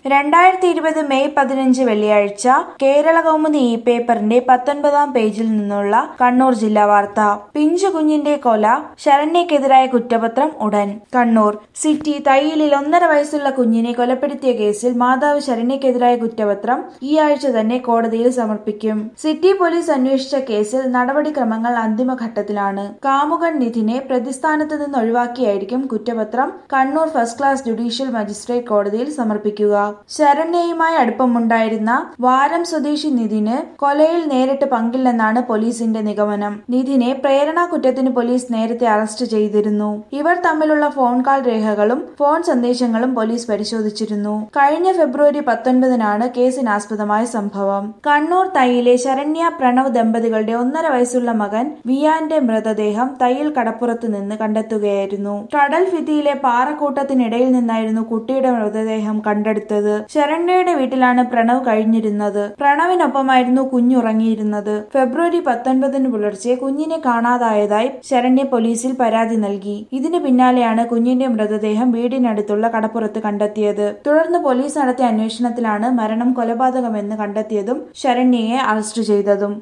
രണ്ടായിരത്തി ഇരുപത് മെയ് പതിനഞ്ച് വെള്ളിയാഴ്ച കേരള കൗമുദി ഇ പേപ്പറിന്റെ പത്തൊൻപതാം പേജിൽ നിന്നുള്ള കണ്ണൂർ ജില്ലാ വാർത്ത പിഞ്ചു കുഞ്ഞിന്റെ കൊല ശരണ്യക്കെതിരായ കുറ്റപത്രം ഉടൻ കണ്ണൂർ സിറ്റി തയ്യിലിൽ ഒന്നര വയസ്സുള്ള കുഞ്ഞിനെ കൊലപ്പെടുത്തിയ കേസിൽ മാതാവ് ശരണ്യക്കെതിരായ കുറ്റപത്രം ഈ ആഴ്ച തന്നെ കോടതിയിൽ സമർപ്പിക്കും സിറ്റി പോലീസ് അന്വേഷിച്ച കേസിൽ നടപടിക്രമങ്ങൾ അന്തിമഘട്ടത്തിലാണ് കാമുകൻ നിധിനെ പ്രതിസ്ഥാനത്ത് നിന്ന് ഒഴിവാക്കിയായിരിക്കും കുറ്റപത്രം Kannur first class judicial magistrate കോടതിയിൽ സമർപ്പിക്കുക ശരണ്യയുമായി അടുപ്പമുണ്ടായിരുന്ന വാരം സ്വദേശി നിധിന് കൊലയിൽ നേരിട്ട് പങ്കില്ലെന്നാണ് പോലീസിന്റെ നിഗമനം നിധിനെ പ്രേരണാ കുറ്റത്തിന് പോലീസ് നേരത്തെ അറസ്റ്റ് ചെയ്തിരുന്നു ഇവർ തമ്മിലുള്ള ഫോൺ കാൾ രേഖകളും ഫോൺ സന്ദേശങ്ങളും പോലീസ് പരിശോധിച്ചിരുന്നു കഴിഞ്ഞ ഫെബ്രുവരി പത്തൊൻപതിനാണ് കേസിനാസ്പദമായ സംഭവം കണ്ണൂർ തയ്യിലെ ശരണ്യ പ്രണവ് ദമ്പതികളുടെ ഒന്നര വയസ്സുള്ള മകൻ വിയാന്റെ മൃതദേഹം തയ്യിൽ കടപ്പുറത്ത് നിന്ന് കണ്ടെത്തുകയായിരുന്നു കടൽ ഭിത്തിയിലെ പാറക്കൂട്ടത്തിനിടയിൽ നിന്നായിരുന്നു കുട്ടിയുടെ മൃതദേഹം കണ്ടെടുത്തത് ശരണ്യയുടെ വീട്ടിലാണ് പ്രണവ് കഴിഞ്ഞിരുന്നത് പ്രണവിനൊപ്പമായിരുന്നു കുഞ്ഞുറങ്ങിയിരുന്നത് ഫെബ്രുവരി പത്തൊൻപതിന് പുലർച്ചെ കുഞ്ഞിനെ കാണാതായതായി ശരണ്യ പോലീസിൽ പരാതി നൽകി ഇതിന് പിന്നാലെയാണ് കുഞ്ഞിന്റെ മൃതദേഹം വീടിനടുത്തുള്ള കടപ്പുറത്ത് കണ്ടെത്തിയത് തുടർന്ന് പോലീസ് നടത്തിയ അന്വേഷണത്തിലാണ് മരണം കൊലപാതകമെന്ന് കണ്ടെത്തിയതും ശരണ്യയെ അറസ്റ്റ് ചെയ്തതും